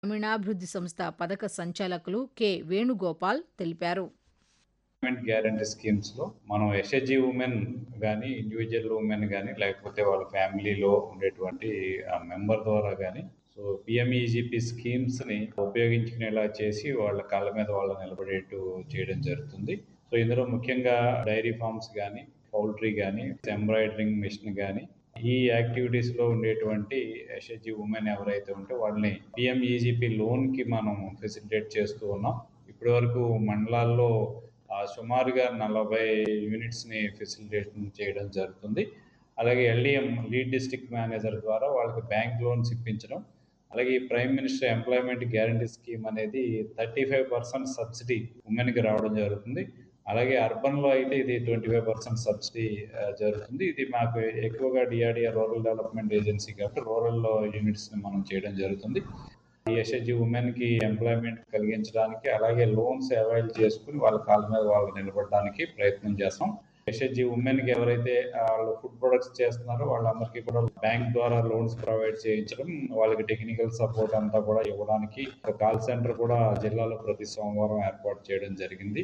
గ్రామీణాభివృద్ధి సంస్థ పథక సంచాలకులు కె వేణుగోపాల్ తెలిపారు గవర్నమెంట్ గ్యారంటీ స్కీమ్స్లో మనం ఎస్హెచ్జి ఉమెన్ కానీ ఇండివిజువల్ ఉమెన్ కానీ లేకపోతే వాళ్ళ ఫ్యామిలీలో ఉండేటువంటి మెంబర్ ద్వారా కానీ సో పిఎంఈజీపీ స్కీమ్స్ని ఉపయోగించుకునేలా చేసి వాళ్ళ కాళ్ళ మీద వాళ్ళు నిలబడేట్టు చేయడం జరుగుతుంది సో ఇందులో ముఖ్యంగా డైరీ ఫార్మ్స్ కానీ పౌల్ట్రీ కానీ ఎంబ్రాయిడరింగ్ మిషన్ కానీ ఈ యాక్టివిటీస్లో ఉండేటువంటి ఎస్హెచ్జి ఉమెన్ ఎవరైతే ఉంటే వాళ్ళని పిఎంఈజీపీ లోన్కి మనం ఫెసిలిటేట్ చేస్తూ ఉన్నాం ఇప్పటి వరకు మండలాల్లో ఆ, సుమారుగా నలభై యూనిట్స్ని ఫెసిలిటేషన్ చేయడం జరుగుతుంది అలాగే ఎల్డిఎం లీడ్ డిస్ట్రిక్ట్ మేనేజర్ ద్వారా వాళ్ళకి బ్యాంక్ లోన్స్ ఇప్పించడం అలాగే ఈ prime minister employment guarantee scheme అనేది థర్టీ ఫైవ్ పర్సెంట్ సబ్సిడీ ఉమెన్కి రావడం జరుగుతుంది అలాగే అర్బన్లో అయితే ఇది ట్వంటీ ఫైవ్ పర్సెంట్ సబ్సిడీ ఆ, జరుగుతుంది ఇది మాకు ఎక్కువగా డిఆర్డిఆర్ రూరల్ డెవలప్మెంట్ ఏజెన్సీ కాబట్టి రూరల్ యూనిట్స్ని మనం చేయడం జరుగుతుంది ఈ ఎస్హెచ్జి ఉమెన్కి ఎంప్లాయ్మెంట్ కలిగించడానికి అలాగే లోన్స్ అవైల్ చేసుకుని వాళ్ళ కాళ్ళ మీద వాళ్ళు నిలబడడానికి ప్రయత్నం చేస్తాం ఎస్హెచ్జి ఉమెన్కి ఎవరైతే ఆ, వాళ్ళు ఫుడ్ ప్రొడక్ట్స్ చేస్తున్నారో వాళ్ళందరికీ కూడా బ్యాంక్ ద్వారా లోన్స్ ప్రొవైడ్ చేయించడం వాళ్ళకి టెక్నికల్ సపోర్ట్ అంతా కూడా ఇవ్వడానికి ఒక కాల్ సెంటర్ కూడా జిల్లాలో ప్రతి సోమవారం ఏర్పాటు చేయడం జరిగింది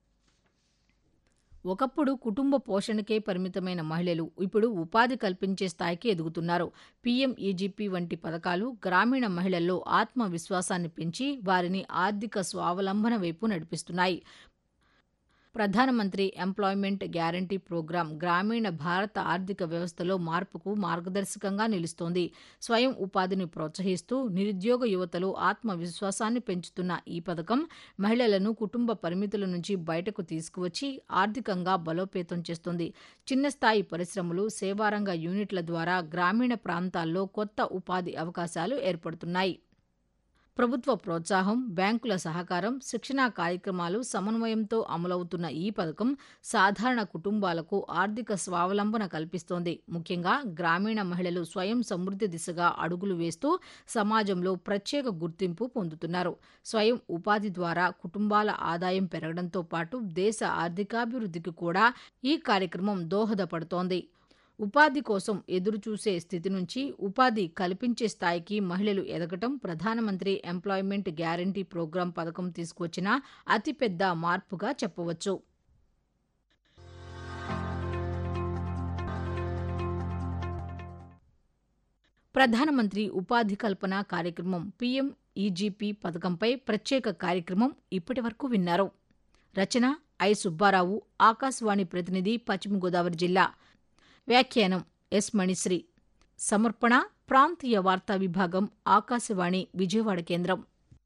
ఒకప్పుడు కుటుంబ పోషణకే పరిమితమైన మహిళలు ఇప్పుడు ఉపాధి కల్పించే స్థాయికి ఎదుగుతున్నారు పీఎం ఈజీపీ వంటి పథకాలు గ్రామీణ మహిళల్లో ఆత్మవిశ్వాసాన్ని పెంచి వారిని ఆర్థిక స్వావలంబన వైపు నడిపిస్తున్నాయి ప్రధానమంత్రి ఎంప్లాయ్మెంట్ గ్యారంటీ ప్రోగ్రాం గ్రామీణ భారత ఆర్థిక వ్యవస్థలో మార్పుకు మార్గదర్శకంగా నిలుస్తోంది స్వయం ఉపాధిని ప్రోత్సహిస్తూ నిరుద్యోగ యువతలో ఆత్మవిశ్వాసాన్ని పెంచుతున్న ఈ పథకం మహిళలను కుటుంబ పరిమితుల నుంచి బయటకు తీసుకువచ్చి ఆర్థికంగా బలోపేతం చేస్తుంది చిన్న స్థాయి పరిశ్రమలు సేవారంగ యూనిట్ల ద్వారా గ్రామీణ ప్రాంతాల్లో కొత్త ఉపాధి అవకాశాలు ఏర్పడుతున్నాయి ప్రభుత్వ ప్రోత్సాహం బ్యాంకుల సహకారం శిక్షణా కార్యక్రమాలు సమన్వయంతో అమలవుతున్న ఈ పథకం సాధారణ కుటుంబాలకు ఆర్థిక స్వావలంబన కల్పిస్తోంది ముఖ్యంగా గ్రామీణ మహిళలు స్వయం సమృద్ధి దిశగా అడుగులు వేస్తూ సమాజంలో ప్రత్యేక గుర్తింపు పొందుతున్నారు స్వయం ఉపాధి ద్వారా కుటుంబాల ఆదాయం పెరగడంతో పాటు దేశ ఆర్థికాభివృద్ధికి కూడా ఈ కార్యక్రమం దోహదపడుతోంది ఉపాధి కోసం ఎదురుచూసే స్థితి నుంచి ఉపాధి కల్పించే స్థాయికి మహిళలు ఎదగటం ప్రధానమంత్రి ఎంప్లాయ్మెంట్ గ్యారంటీ ప్రోగ్రాం పథకం తీసుకువచ్చిన అతిపెద్ద మార్పుగా చెప్పవచ్చు ప్రధానమంత్రి ఉపాధి కల్పన కార్యక్రమం పీఎం ఈజీపీ పథకంపై ప్రత్యేక కార్యక్రమం ఇప్పటి వరకు విన్నారు రచన ఐ సుబ్బారావు ఆకాశవాణి ప్రతినిధి పశ్చిమ గోదావరి జిల్లా వ్యాఖ్యానం ఎస్ మణిశ్రీ సమర్పణ ప్రాంతీయ వార్తా విభాగం ఆకాశవాణి విజయవాడ కేంద్రం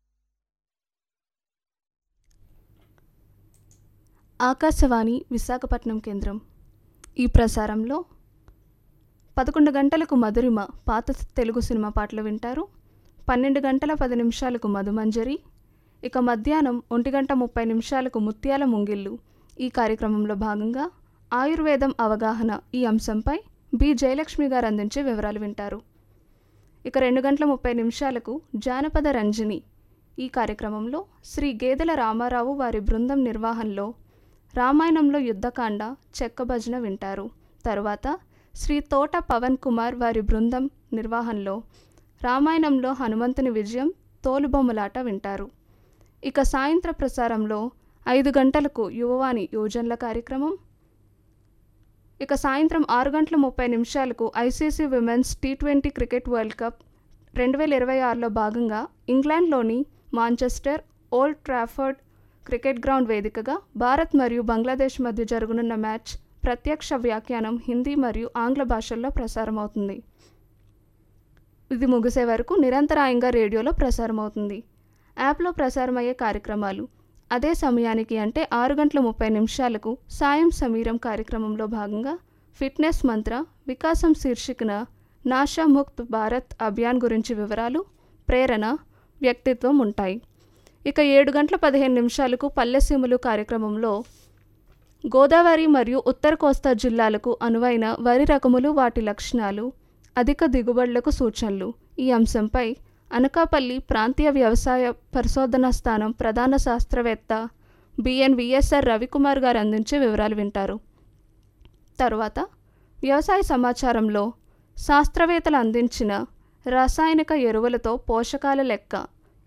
ఆకాశవాణి విశాఖపట్నం కేంద్రం ఈ ప్రసారంలో పదకొండు గంటలకు మధురిమ పాత తెలుగు సినిమా పాటలు వింటారు పన్నెండు గంటల పది నిమిషాలకు మధుమంజరి ఇక మధ్యాహ్నం ఒంటి గంట ముప్పై నిమిషాలకు ముత్యాల ముంగిళ్ళు ఈ కార్యక్రమంలో భాగంగా ఆయుర్వేదం అవగాహన ఈ అంశంపై బి జయలక్ష్మి గారు అందించే వివరాలు వింటారు ఇక రెండు గంటల ముప్పై నిమిషాలకు జానపద రంజని ఈ కార్యక్రమంలో శ్రీ గేదెల రామారావు వారి బృందం నిర్వహణలో రామాయణంలో యుద్ధకాండ చెక్క భజన వింటారు తరువాత శ్రీ తోట పవన్ కుమార్ వారి బృందం నిర్వహణలో రామాయణంలో హనుమంతుని విజయం తోలుబొమ్మలాట వింటారు ఇక సాయంత్ర ప్రసారంలో ఐదు గంటలకు యువవాణి యోజనల కార్యక్రమం ఇక సాయంత్రం ఆరు గంటల ముప్పై నిమిషాలకు ICC women's T twenty cricket world cup రెండు వేల ఇరవై ఆరులో భాగంగా ఇంగ్లాండ్లోని Manchester Old Trafford cricket ground వేదికగా భారత్ మరియు బంగ్లాదేశ్ మధ్య జరగనున్న మ్యాచ్ ప్రత్యక్ష వ్యాఖ్యానం హిందీ మరియు ఆంగ్ల భాషల్లో ప్రసారమవుతుంది ఇది ముగిసే వరకు నిరంతరాయంగా రేడియోలో ప్రసారమవుతుంది యాప్లో ప్రసారమయ్యే కార్యక్రమాలు అదే సమయానికి అంటే ఆరు గంటల ముప్పై నిమిషాలకు సాయం సమీరం కార్యక్రమంలో భాగంగా ఫిట్నెస్ మంత్ర వికాసం శీర్షికన నాషా ముక్త్ భారత్ అభియాన్ గురించి వివరాలు ప్రేరణ వ్యక్తిత్వం ఉంటాయి ఇక ఏడు గంటల పదిహేను నిమిషాలకు పల్లెసీములు కార్యక్రమంలో గోదావరి మరియు ఉత్తర కోస్తా జిల్లాలకు అనువైన వరి రకములు వాటి లక్షణాలు అధిక దిగుబడులకు సూచనలు ఈ అంశంపై అనకాపల్లి ప్రాంతీయ వ్యవసాయ పరిశోధనా స్థానం ప్రధాన శాస్త్రవేత్త బిఎన్ విఎస్ఆర్ రవికుమార్ గారు అందించే వివరాలు వింటారు తరువాత వ్యవసాయ సమాచారంలో శాస్త్రవేత్తలు అందించిన రాసాయనిక ఎరువులతో పోషకాల లెక్క